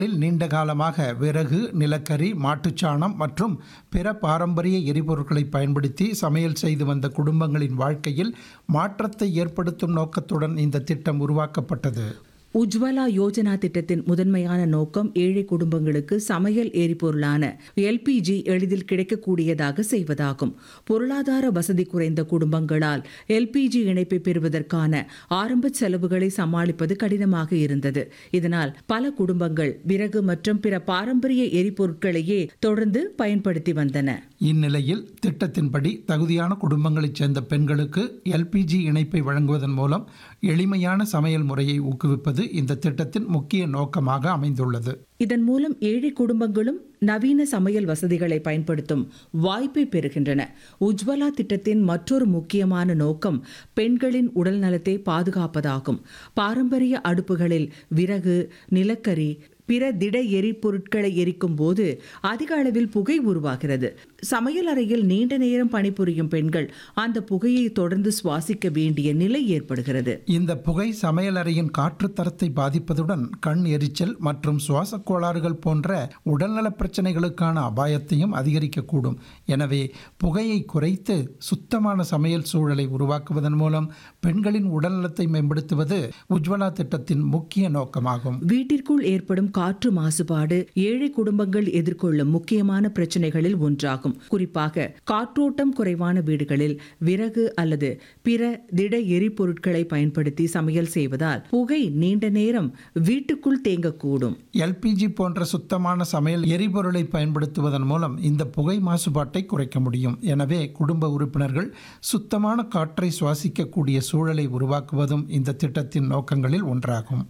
நீண்ட காலமாக விறகு நிலக்கரி மாட்டுச்சாணம் மற்றும் பிற பாரம்பரிய எரிபொருட்களை பயன்படுத்தி சமையல் செய்து வந்த குடும்பங்களின் வாழ்க்கையில் மாற்றத்தை ஏற்படுத்தும் நோக்கத்துடன் இந்த திட்டம் உருவாக்கப்பட்டது உஜ்வலா யோஜனா திட்டத்தின் முதன்மையான நோக்கம் ஏழை குடும்பங்களுக்கு சமையல் எரிபொருளான எல்பிஜி எளிதில் கிடைக்கக்கூடியதாக செய்வதாகும் பொருளாதார வசதி குறைந்த குடும்பங்களால் எல்பிஜி இணைப்பை பெறுவதற்கான ஆரம்ப செலவுகளை சமாளிப்பது கடினமாக இருந்தது இதனால் பல குடும்பங்கள் விறகு மற்றும் பிற பாரம்பரிய எரிபொருட்களையே தொடர்ந்து பயன்படுத்தி வந்தன இந்நிலையில் திட்டத்தின்படி தகுதியான குடும்பங்களைச் சேர்ந்த பெண்களுக்கு எல்பிஜி இணைப்பை வழங்குவதன் மூலம் எளிமையான சமையல் முறையை ஊக்குவிப்பது இந்த திட்டத்தின் முக்கிய நோக்கமாக அமைந்துள்ளது இதன் மூலம் ஏழை குடும்பங்களும் நவீன சமையல் வசதிகளை பயன்படுத்தும் வாய்ப்பை பெறுகின்றன உஜ்வலா திட்டத்தின் மற்றொரு முக்கியமான நோக்கம் பெண்களின் உடல் நலத்தை பாதுகாப்பதாகும் பாரம்பரிய அடுப்புகளில் விறகு நிலக்கரி பிற திட எரிபொருட்களை எரிக்கும் போது அதிக அளவில் புகை உருவாகிறது சமையல் அறையில் நீண்ட நேரம் பணிபுரியும் பெண்கள் அந்த புகையை தொடர்ந்து சுவாசிக்க வேண்டிய நிலை ஏற்படுகிறது இந்த புகை சமையலறையின் காற்று தரத்தை பாதிப்பதுடன் கண் எரிச்சல் மற்றும் சுவாச கோளாறுகள் போன்ற உடல்நலப் பிரச்சனைகளுக்கான அபாயத்தையும் அதிகரிக்கக்கூடும் எனவே புகையை குறைத்து சுத்தமான சமையல் சூழலை உருவாக்குவதன் மூலம் பெண்களின் உடல்நலத்தை மேம்படுத்துவது உஜ்வலா திட்டத்தின் முக்கிய நோக்கமாகும் வீட்டிற்குள் ஏற்படும் காற்று மாசுபாடு ஏழை குடும்பங்கள் எதிர்கொள்ளும் முக்கியமான பிரச்சனைகளில் ஒன்றாகும் குறிப்பாக காற்றோட்டம் குறைவான வீடுகளில் விறகு அல்லது பிற திட எரிபொருட்களை பயன்படுத்தி சமையல் செய்வதால் புகை நீண்ட நேரம் வீட்டுக்குள் தேங்கக்கூடும் எல்பிஜி போன்ற சுத்தமான சமையல் எரிபொருளை பயன்படுத்துவதன் மூலம் இந்த புகை மாசுபாட்டை குறைக்க முடியும் எனவே குடும்ப உறுப்பினர்கள் சுத்தமான காற்றை சுவாசிக்கக்கூடிய சூழலை உருவாக்குவதும் இந்த திட்டத்தின் நோக்கங்களில் ஒன்றாகும்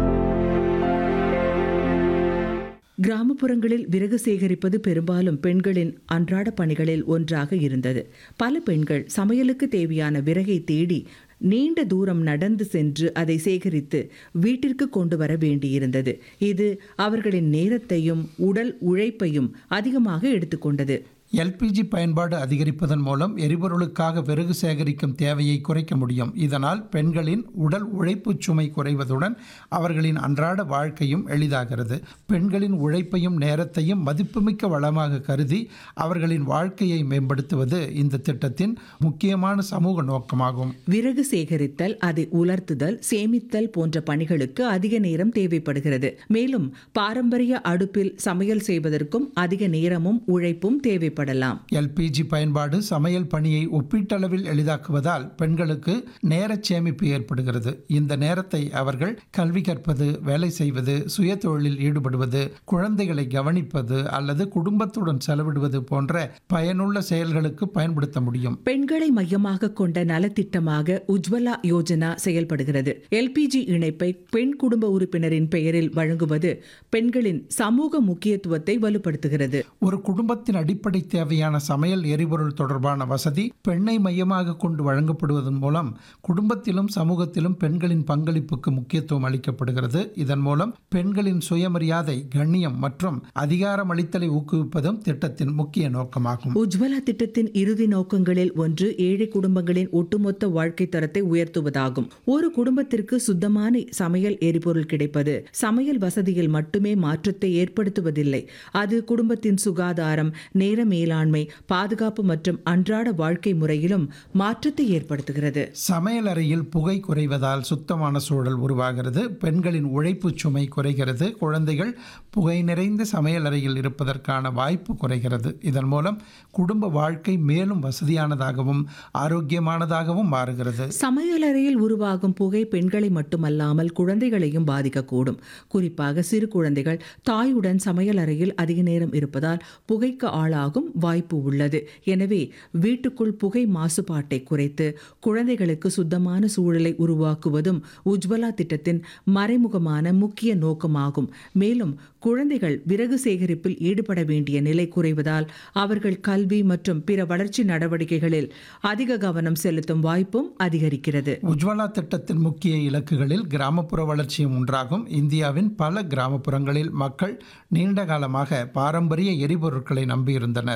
கிராமப்புறங்களில் விறகு சேகரிப்பது பெரும்பாலும் பெண்களின் அன்றாட பணிகளில் ஒன்றாக இருந்தது பல பெண்கள் சமையலுக்கு தேவையான விறகை தேடி நீண்ட தூரம் நடந்து சென்று அதை சேகரித்து வீட்டிற்கு கொண்டு வர வேண்டியிருந்தது இது அவர்களின் நேரத்தையும் உடல் உழைப்பையும் அதிகமாக எடுத்துக்கொண்டது எல்பிஜி பயன்பாடு அதிகரிப்பதன் மூலம் எரிபொருளுக்காக விறகு சேகரிக்கும் தேவையை குறைக்க முடியும் இதனால் பெண்களின் உடல் உழைப்பு சுமை குறைவதுடன் அவர்களின் அன்றாட வாழ்க்கையும் எளிதாகிறது பெண்களின் உழைப்பையும் நேரத்தையும் மதிப்புமிக்க வளமாக கருதி அவர்களின் வாழ்க்கையை மேம்படுத்துவது இந்த திட்டத்தின் முக்கியமான சமூக நோக்கமாகும் விறகு சேகரித்தல் அதை உலர்த்துதல் சேமித்தல் போன்ற பணிகளுக்கு அதிக நேரம் தேவைப்படுகிறது மேலும் பாரம்பரிய அடுப்பில் சமையல் செய்வதற்கும் அதிக நேரமும் உழைப்பும் தேவைப்படலாம் எல்பிஜி பயன்பாடு சமையல் பணியை ஒப்பீட்டளவில் எளிதாக்குவதால் பெண்களுக்கு நேரச் சேமிப்பு ஏற்படுகிறது இந்த நேரத்தை அவர்கள் கல்வி கற்பது வேலை செய்வது சுய தொழிலில் ஈடுபடுவது குழந்தைகளை கவனிப்பது அல்லது குடும்பத்துடன் செலவிடுவது போன்ற பயனுள்ள செயல்களுக்கு பயன்படுத்த முடியும் பெண்களை மையமாக கொண்ட நலத்திட்டமாக உஜ்வலா யோஜனா செயல்படுகிறது எல்பிஜி இணைப்பை பெண் குடும்ப உறுப்பினரின் பெயரில் வழங்குவது பெண்களின் சமூக முக்கியத்துவத்தை வலுப்படுத்துகிறது ஒரு குடும்பத்தின் அடிப்படை தேவையான சமையல் எரிபொருள் தொடர்பான வசதி பெண்ணை மையமாக கொண்டு வழங்கப்படுவதன் மூலம் குடும்பத்திலும் சமூகத்திலும் பெண்களின் பங்களிப்புக்கு முக்கியத்துவம் அளிக்கப்படுகிறது இதன் மூலம் பெண்களின் சுயமரியாதை கண்ணியம் மற்றும் அதிகாரம் அளித்தலை ஊக்குவிப்பதும் திட்டத்தின் முக்கிய நோக்கமாகும் உஜ்வலா திட்டத்தின் இறுதி நோக்கங்களில் ஒன்று ஏழை குடும்பங்களின் ஒட்டுமொத்த வாழ்க்கை தரத்தை உயர்த்துவதாகும் ஒரு குடும்பத்திற்கு சுத்தமான சமையல் எரிபொருள் கிடைப்பது சமையல் வசதியில் மட்டுமே மாற்றத்தை ஏற்படுத்துவதில்லை அது குடும்பத்தின் சுகாதாரம் நேர மேலாண்மை பாதுகாப்பு மற்றும் அன்றாட வாழ்க்கை முறையிலும் மாற்றத்தை ஏற்படுத்துகிறது சமையலறையில் புகை குறைவதால் சுத்தமான சூழல் உருவாகிறது பெண்களின் உழைப்பு சுமை குறைகிறது குழந்தைகள் புகை நிறைந்த சமையலறையில் இருப்பதற்கான வாய்ப்பு குறைகிறது இதன் மூலம் குடும்ப வாழ்க்கை மேலும் வசதியானதாகவும் ஆரோக்கியமானதாகவும் மாறுகிறது சமையலறையில் உருவாகும் புகை பெண்களை மட்டுமல்லாமல் குழந்தைகளையும் பாதிக்கக்கூடும் குறிப்பாக சிறு குழந்தைகள் தாயுடன் சமையலறையில் அதிக நேரம் இருப்பதால் புகைக்கு ஆளாகும் வாய்ப்பு உள்ளது எனவே வீட்டுக்குள் புகை மாசுபாட்டை குறைத்து குழந்தைகளுக்கு சுத்தமான சூழலை உருவாக்குவதும் உஜ்வலா திட்டத்தின் மறைமுகமான முக்கிய நோக்கமாகும் மேலும் குழந்தைகள் விறகு சேகரிப்பில் ஈடுபட வேண்டிய நிலை குறைவதால் அவர்கள் கல்வி மற்றும் பிற வளர்ச்சி நடவடிக்கைகளில் அதிக கவனம் செலுத்தும் வாய்ப்பும் அதிகரிக்கிறது உஜ்வலா திட்டத்தின் முக்கிய இலக்குகளில் கிராமப்புற வளர்ச்சியும் ஒன்றாகும் இந்தியாவின் பல கிராமப்புறங்களில் மக்கள் நீண்ட காலமாக பாரம்பரிய எரிபொருட்களை நம்பியிருந்தனர்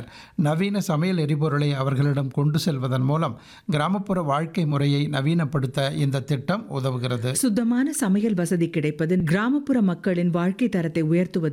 வருகின்றனர் நவீன சமையல் எரிபொருளை அவர்களிடம் கொண்டு செல்வதன் மூலம் கிராமப்புற வாழ்க்கை முறையை நவீனப்படுத்த இந்த திட்டம் உதவுகிறது சுத்தமான சமையல் வசதி கிடைப்பது கிராமப்புற மக்களின் வாழ்க்கை தரத்தை உயர்த்துவது